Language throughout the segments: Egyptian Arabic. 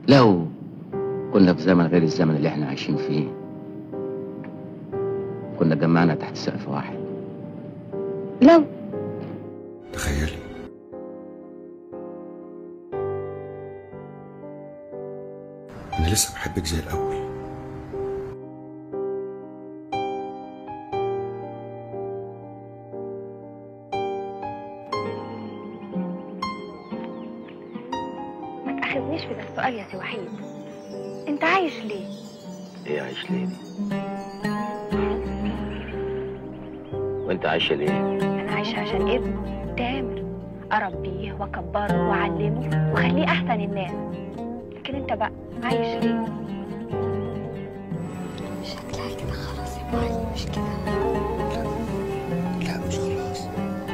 لو كنا في زمن غير الزمن اللي احنا عايشين فيه كنا جمعنا تحت سقف واحد لو تخيلي انا لسه بحبك زي الاول ما تاخذنيش في ده السؤال يا سي وحيد انت عايش ليه ايه عايش ليه دي وانت عايشه ليه انا عايشه عشان ابنه تامر اربيه واكبره واعلمه واخليه احسن الناس لكن انت بقى عايش ليه شكلها كده خلاص يا معلم مش كده لا مش خلاص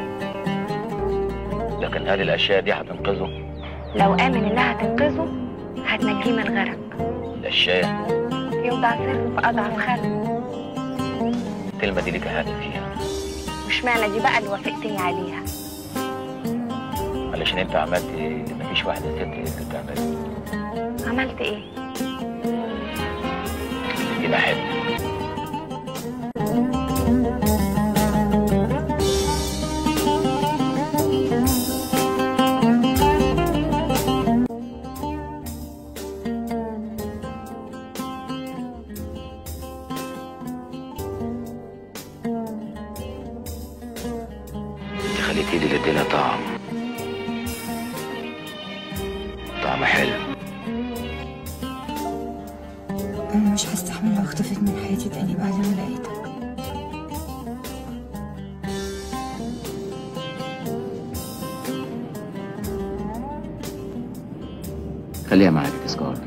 لكن هل الاشياء دي هتنقذه لو امن انها تنقذه هتنجيه من الغرق الاشياء يوضع سره في اضعف خلق الكلمه دي ليك هاتف فيها مش معنى دي بقى اللي وافقتني عليها علشان انت عملت ايه مفيش واحده ست اللي بتعمله عملت ايه دي بحب انت خليتي لي الدنيا طعم طعم حلو أنا مش هستحمل لو اختفيت من حياتي تاني بعد ما لقيتك خليها معاك تذكار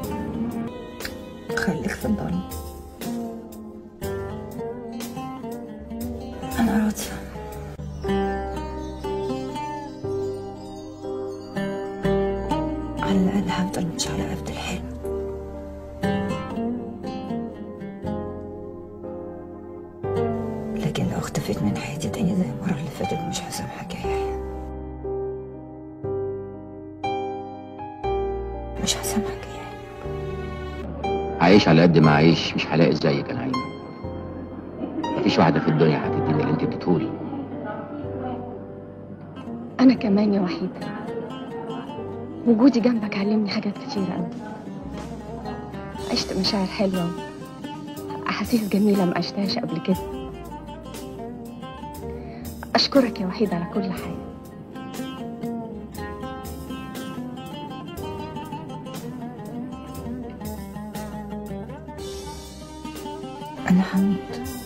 خليك في الضلمة أنا راضية على الأقل هفضل مش على قد الحلم لكن لو اختفيت من حياتي تاني زي المرة اللي فاتت مش هسامحك يا يحيى مش هسامحك يا يحيى عايش على قد ما عايش مش هلاقي زيك انا عايز مفيش واحده في الدنيا هتديني اللي انت اديتهولي أنا كمان يا وحيدة وجودي جنبك علمني حاجات كتيرة أوي عشت مشاعر حلوة أحاسيس جميلة ما عشتهاش قبل كده أشكرك يا وحيدة على كل حاجة أنا هموت